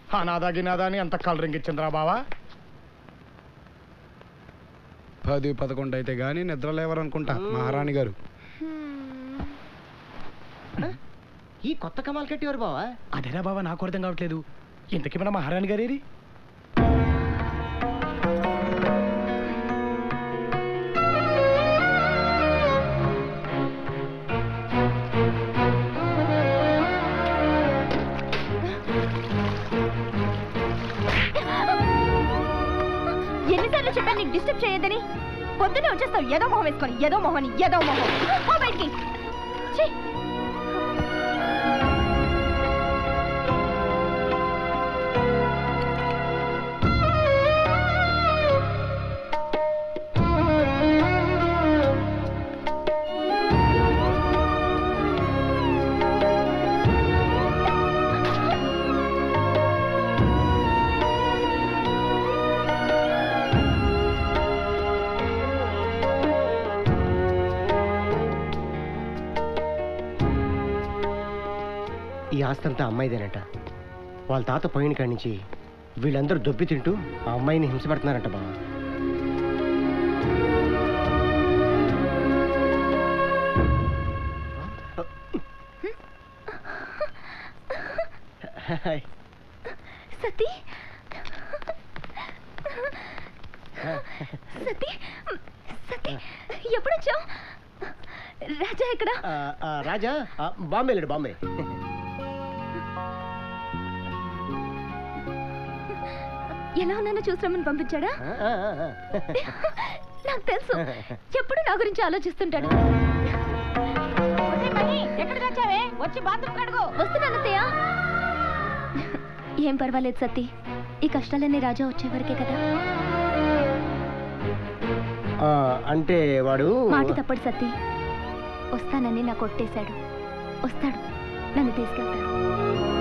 అనాదా గినాదా అని అంత కలరింగ్ ఇచ్చిందిరా బావా పది పదకొండు అయితే గానీ నిద్ర లేవరనుకుంటా మహారాణి గారు ఈ కొత్త కమాలు కట్టేవారు బావా అదేరా బావా నాకు అర్థం కావట్లేదు ఇంతకీ మన మహారాణి గారేరి ఎన్నిసార్లు చెప్పాను నీకు డిస్టర్బ్ చేయొద్దని పొద్దున్నే వచ్చేస్తావు ఏదో మొహం వేసుకొని ఏదో మొహని ఏదో మొహం పో బయటికి ఛీ! ఈ ఆస్తంతా అమ్మాయిదేనట వాళ్ళ తాత పోయిన కాడి నుంచి వీళ్ళందరూ దొబ్బి తింటూ ఆ అమ్మాయిని హింసపడుతున్నారంట బావా హాయ్. సతీ సతీ సతీ ఎప్పుడొచ్చావు రాజా ఎక్కడ ఆ, ఆ, రాజా ఆ, బాంబే లేడు బాంబే ఎలా ఉన్నానో చూసిరమ్మని పంపించాడా ఆ, ఆ, ఆ, ఆ. నాకు తెలుసు ఎప్పుడు నా గురించి ఆలోచిస్తుంటాడు ఎక్కడికి వచ్చావే వచ్చి బాత్రూమ్ కడుగు వస్తున్నానత్తయ్య ఏం పర్వాలేదు సతీ ఈ కష్టాలన్నీ రాజా వచ్చే వరకే కదా ఆ, అంటే వాడు మాట తప్పడు సతీ వస్తానని నాకు కొట్టేశాడు వస్తాడు నన్ను తీసుకెళ్తాడు